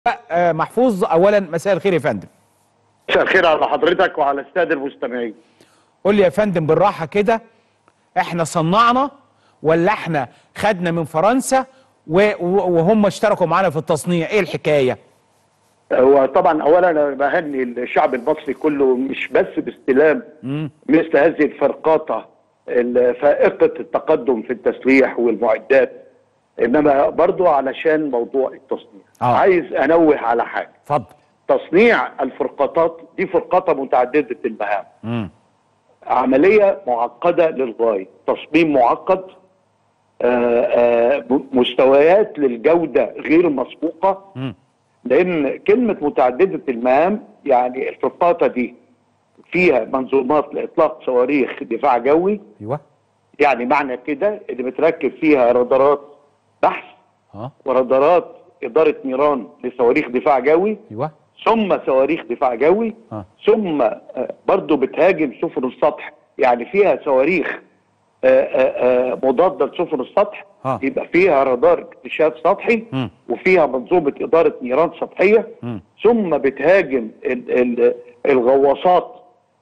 آه، محفوظ اولا مساء الخير يا فندم مساء الخير على حضرتك وعلى الساده المستمعين قول لي يا فندم بالراحه كده احنا صنعنا ولا احنا خدنا من فرنسا و- و- وهم اشتركوا معانا في التصنيع ايه الحكايه هو طبعا اولا انا بهني الشعب المصري كله مش بس باستلام مثل هذه الفرقاطه فائقه التقدم في التسليح والمعدات انما برضو علشان موضوع التصنيع آه. عايز انوه على حاجه اتفضل تصنيع الفرقاطات دي فرقاطه متعدده المهام مم. عملية معقدة للغاية تصميم معقد آه، آه، م- مستويات للجودة غير مسبوقة مم. لأن كلمة متعددة المهام يعني الفرقاطة دي فيها منظومات لإطلاق صواريخ دفاع جوي ايوه يعني معنى كده اللي متركب فيها رادارات بحث اه ورادارات إدارة نيران لصواريخ دفاع جوي ايوه ثم صواريخ دفاع جوي آه. ثم آه، برضو بتهاجم سفن السطح يعني فيها صواريخ آه، آه، آه، مضادة لسفن السطح آه. يبقى فيها رادار اكتشاف سطحي مم. وفيها منظومة إدارة نيران سطحية مم. ثم بتهاجم ال- ال- الغواصات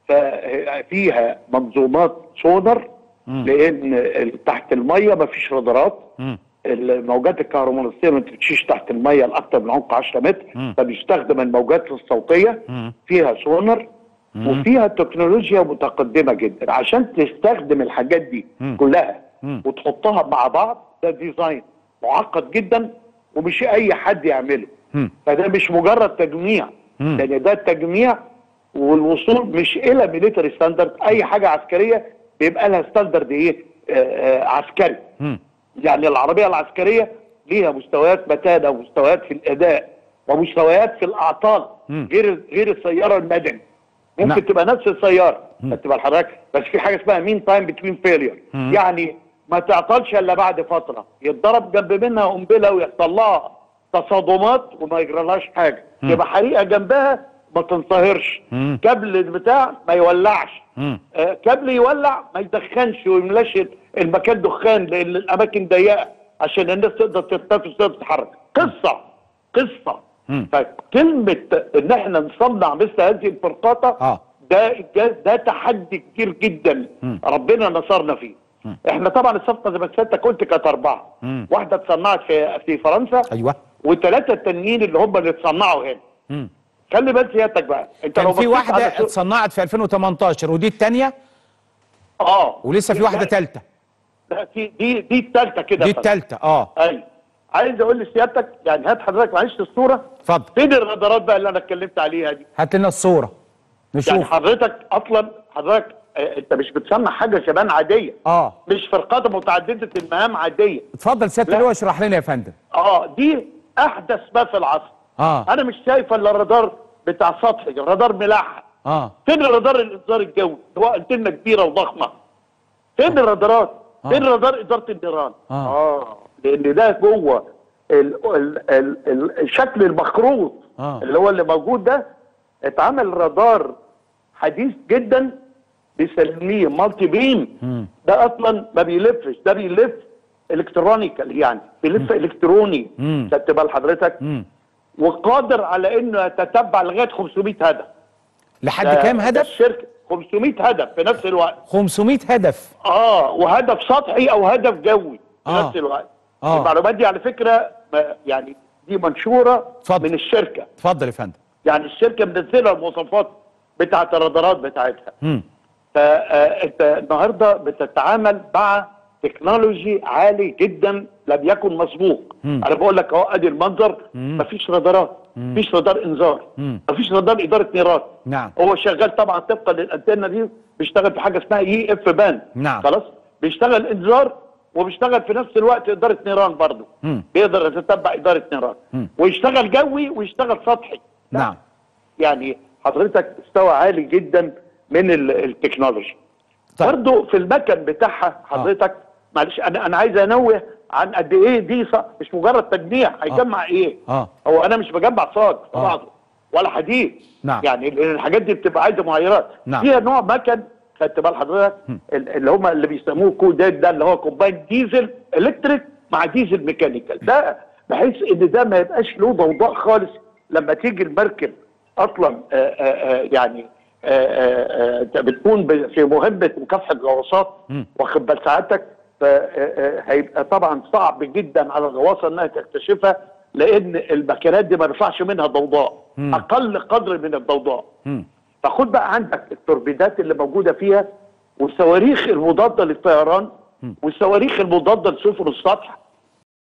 ففيها منظومات سونر مم. لأن ال- تحت المية مفيش رادارات مم. الموجات الكهرومغناطيسيه ما بتمشيش تحت الميه لاكثر من عمق 10 متر مم. فبيستخدم الموجات الصوتيه مم. فيها سونر وفيها تكنولوجيا متقدمه جدا عشان تستخدم الحاجات دي مم. كلها مم. وتحطها مع بعض ده ديزاين معقد جدا ومش اي حد يعمله مم. فده مش مجرد تجميع مم. لان ده التجميع والوصول مش الى ميليتري ستاندرد اي حاجه عسكريه بيبقى لها ستاندرد ايه آه آه عسكري مم. يعني العربية العسكرية ليها مستويات متانة ومستويات في الأداء ومستويات في الأعطال مم. غير غير السيارة المدني ممكن نعم. تبقى نفس السيارة تبقى الحضرتك بس في حاجة اسمها مين تايم بتوين فيلير مم. يعني ما تعطلش إلا بعد فترة يتضرب جنب منها قنبلة ويحصل لها تصادمات وما يجرالهاش حاجة مم. يبقى حريقة جنبها ما تنصهرش مم. كابل البتاع ما يولعش مم. آه، كابل يولع ما يدخنش ويملاش المكان دخان لان الاماكن ضيقه عشان الناس تقدر تتنفس تقدر تتحرك قصه قصه مم. فكلمه ان احنا نصنع مثل هذه الفرقاطه اه ده ده, ده تحدي كبير جدا مم. ربنا نصرنا فيه مم. احنا طبعا الصفقه زي ما سيادتك قلت كانت اربعه مم. واحده اتصنعت في في فرنسا ايوه وثلاثه التانيين اللي هم اللي اتصنعوا هنا مم. خلي بال سيادتك بقى انت كان لو في بصيت واحده على سوق- اتصنعت في 2018 ودي الثانيه اه ولسه في واحده ثالثه لا في دي دي الثالثه كده دي يا فندم. الثالثه اه ايوه عايز اقول لسيادتك يعني هات حضرتك معلش الصوره اتفضل فين الرادارات بقى اللي انا اتكلمت عليها دي هات لنا الصوره يعني نشوف حضرتك اصلا حضرتك آه، انت مش بتصنع حاجه شبان عاديه اه مش فرقات متعدده المهام عاديه اتفضل سياده لا. اللواء اشرح لنا يا فندم اه دي احدث ما في العصر اه انا مش شايف الا الرادار بتاع سطحي الرادار ملاحق اه فين الرادار الانذار الجوي اللي هو انتنه كبيره وضخمه فين الرادارات آه. فين رادار اداره النيران آه. اه لان ده جوه ال ال ال ال الشكل المخروط آه. اللي هو اللي موجود ده اتعمل رادار حديث جدا بيسميه مالتي بيم مم. ده اصلا ما بيلفش ده بيلف الكترونيكال يعني بيلف الكتروني مم. خدت بال حضرتك مم. وقادر على انه يتتبع لغايه 500 هدف لحد ده- كام ده هدف الشركه 500 هدف في نفس الوقت 500 هدف اه وهدف سطحي او هدف جوي في آه. نفس الوقت آه. المعلومات دي على فكره ما يعني دي منشوره اتفضل. من الشركه اتفضل يا فندم يعني الشركه منزله المواصفات بتاعه الرادارات بتاعتها مم. فانت النهارده بتتعامل مع تكنولوجي عالي جدا لم يكن مسبوق مم. انا بقول لك اهو ادي المنظر مم. مفيش رادارات مفيش رادار انذار مم. مفيش رادار اداره نيران نعم هو شغال طبعا طبقا للانتنه دي بيشتغل في حاجه اسمها اي اف بان نعم. خلاص بيشتغل انذار وبيشتغل في نفس الوقت اداره نيران برضه مم. بيقدر يتتبع اداره نيران مم. ويشتغل جوي ويشتغل سطحي لا. نعم يعني حضرتك مستوى عالي جدا من ال- التكنولوجي طيب. برضه في المكن بتاعها حضرتك معلش انا انا عايز انوه عن قد ايه دي ص- مش مجرد تجميع هيجمع ايه اه هو انا مش بجمع صاج في آه. بعضه ولا حديد نعم. يعني لأن الحاجات دي بتبقى عايزه معاييرات نعم. فيها نوع مكن خدت بال حضرتك ال- اللي هم اللي بيسموه كودات ده اللي هو كومباين ديزل الكتريك مع ديزل ميكانيكال ده بحيث ان ده ما يبقاش له ضوضاء خالص لما تيجي المركب اصلا آه، آه، آه، يعني آه، آه، آه، بتكون ب- في مهمه مكافحه الغواصات واخد بال سعادتك فهيبقى طبعا صعب جدا على الغواصه انها تكتشفها لان الماكينات دي ما يرفعش منها ضوضاء اقل قدر من الضوضاء مم. فخد بقى عندك التوربيدات اللي موجوده فيها والصواريخ المضاده للطيران والصواريخ المضاده لسفن السطح